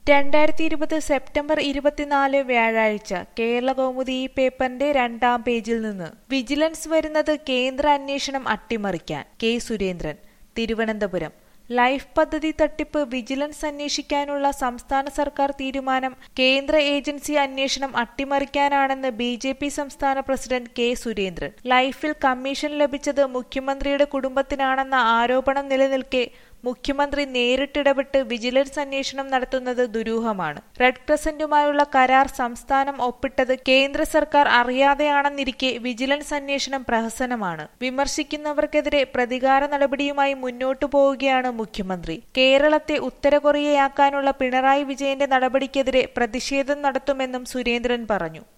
രണ്ടായിരത്തി ഇരുപത് സെപ്റ്റംബർ ഇരുപത്തിനാല് വ്യാഴാഴ്ച കേരള കൗമുദി ഈ പേപ്പറിന്റെ രണ്ടാം പേജിൽ നിന്ന് വിജിലൻസ് വരുന്നത് കേന്ദ്ര അന്വേഷണം അട്ടിമറിക്കാൻ കെ സുരേന്ദ്രൻ തിരുവനന്തപുരം ലൈഫ് പദ്ധതി തട്ടിപ്പ് വിജിലൻസ് അന്വേഷിക്കാനുള്ള സംസ്ഥാന സർക്കാർ തീരുമാനം കേന്ദ്ര ഏജൻസി അന്വേഷണം അട്ടിമറിക്കാനാണെന്ന് ബി ജെ പി സംസ്ഥാന പ്രസിഡന്റ് കെ സുരേന്ദ്രൻ ലൈഫിൽ കമ്മീഷൻ ലഭിച്ചത് മുഖ്യമന്ത്രിയുടെ കുടുംബത്തിനാണെന്ന ആരോപണം നിലനിൽക്കെ മുഖ്യമന്ത്രി നേരിട്ടിടപെട്ട് വിജിലൻസ് അന്വേഷണം നടത്തുന്നത് ദുരൂഹമാണ് റെഡ് ക്രസന്റുമായുള്ള കരാർ സംസ്ഥാനം ഒപ്പിട്ടത് കേന്ദ്ര സർക്കാർ അറിയാതെയാണെന്നിരിക്കെ വിജിലൻസ് അന്വേഷണം പ്രഹസനമാണ് വിമർശിക്കുന്നവർക്കെതിരെ പ്രതികാര നടപടിയുമായി മുന്നോട്ടു പോവുകയാണ് മുഖ്യമന്ത്രി കേരളത്തെ ഉത്തര കൊറിയയാക്കാനുള്ള പിണറായി വിജയന്റെ നടപടിക്കെതിരെ പ്രതിഷേധം നടത്തുമെന്നും സുരേന്ദ്രൻ പറഞ്ഞു